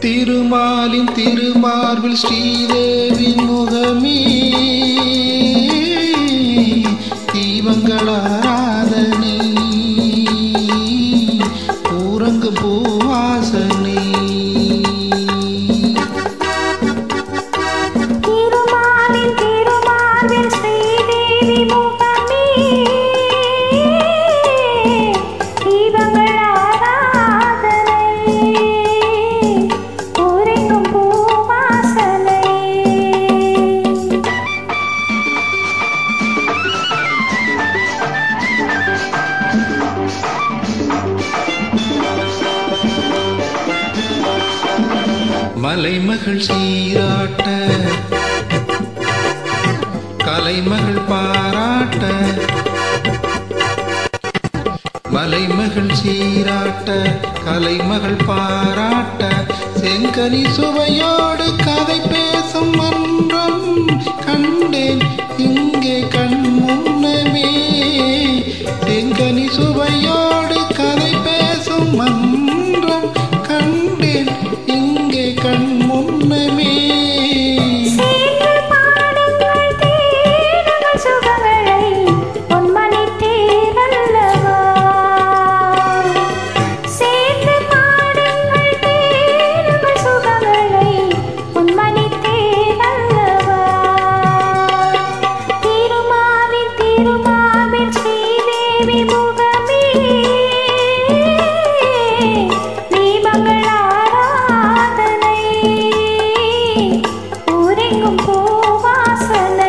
திருமாலின் திருமார்பில் ஸ்ரீதேவி முகமே தீபங்கள் ஆராதனை ஊரங்கு பூவாசனை திருமாலின் திருமார்பில் ஸ்ரீதேவி முகமே தீபங்கள் ஆராதனை உறையும் பூவாசனை மலைமகள் சீராட்ட கலைமகள் பாராட்ட மலைமகள் சீராட்ட கலைமகள் பாராட்ட செங்கனி சுவையோடு கதை பேசும் மன்றம் கண்டேன் இங்கே கண் முன்னமே செங்கனி சுவையோடு கதை பேசும் மன்றம் கண்டேன் இங்கே கண் முன்னமே சேர்ந்து பாடுங்கள் தேடுங்கள் சுகங்களை பொன்மணி தேரல்லவா சேர்ந்து பாடுங்கள் தேடுங்கள் சுகங்களை பொன்மணி தேரல்லவா திருமாலின் திருமாவின் ஸ்ரீதேவி முகமே தீபங்கள் ஆராதனை ஊரெங்கும் பூவாசனை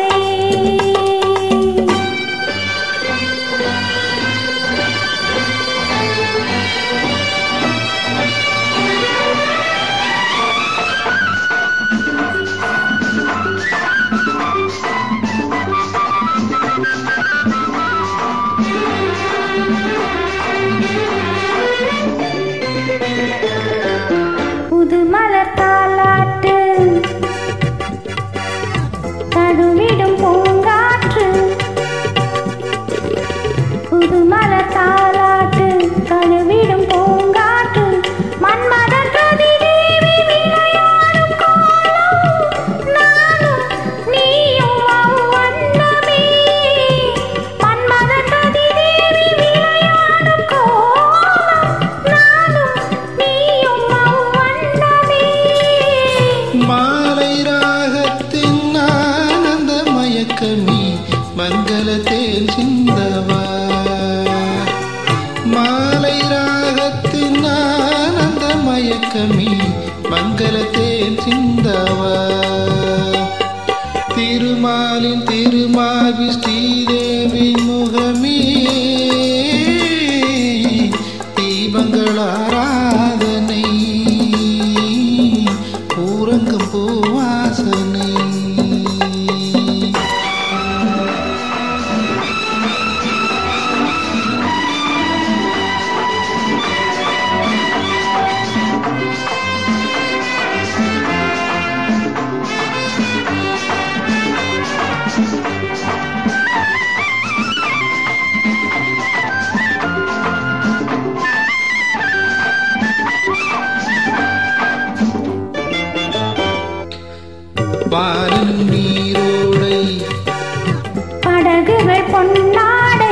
புது மலர் தாலாட்டு தழுவிடும் பூங்காற்று புது மலர் தாலாட்டு தழுவிடும் பூங்காற்று மன்மதன் பிரதிதேவி விளையாடும் கோலம் நானும் நீயும் அவ்வண்ணமே மன்மதன் பிரதிதேவி விளையாடும் கோலம் நானும் நீயும் அவ்வண்ணமே மாலை ராகத்தின் ஆனந்த மயக்கமே மங்களத்தேன் சிந்தவா மாலை ராகத்தின் ஆனந்த மயக்கமே மங்களத்தேன் சிந்தவா திருமாலின் திருமாவி ஸ்ரீதேவி முகமே தீபங்கள் ஆராதனை ஊரங்கும் பூவாசனை பாலின் நீரோடை படகுகள் பொன்னாடை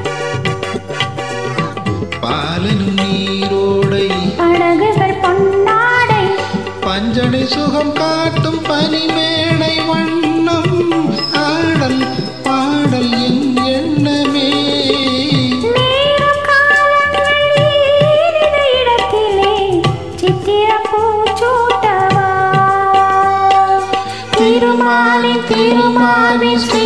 பாலனும் நீரோடை படகுகள் பொன்னாடை பஞ்சனை சுகம் காட்டும் பனிமேடை வண்ணம் ஆடல் பாடல் என் எண்ணமே நேரம் காலங்கள் ஏறின இடத்திலே சித்திரம் பூச்சூட்டவா திருமாலின் திருமாலின்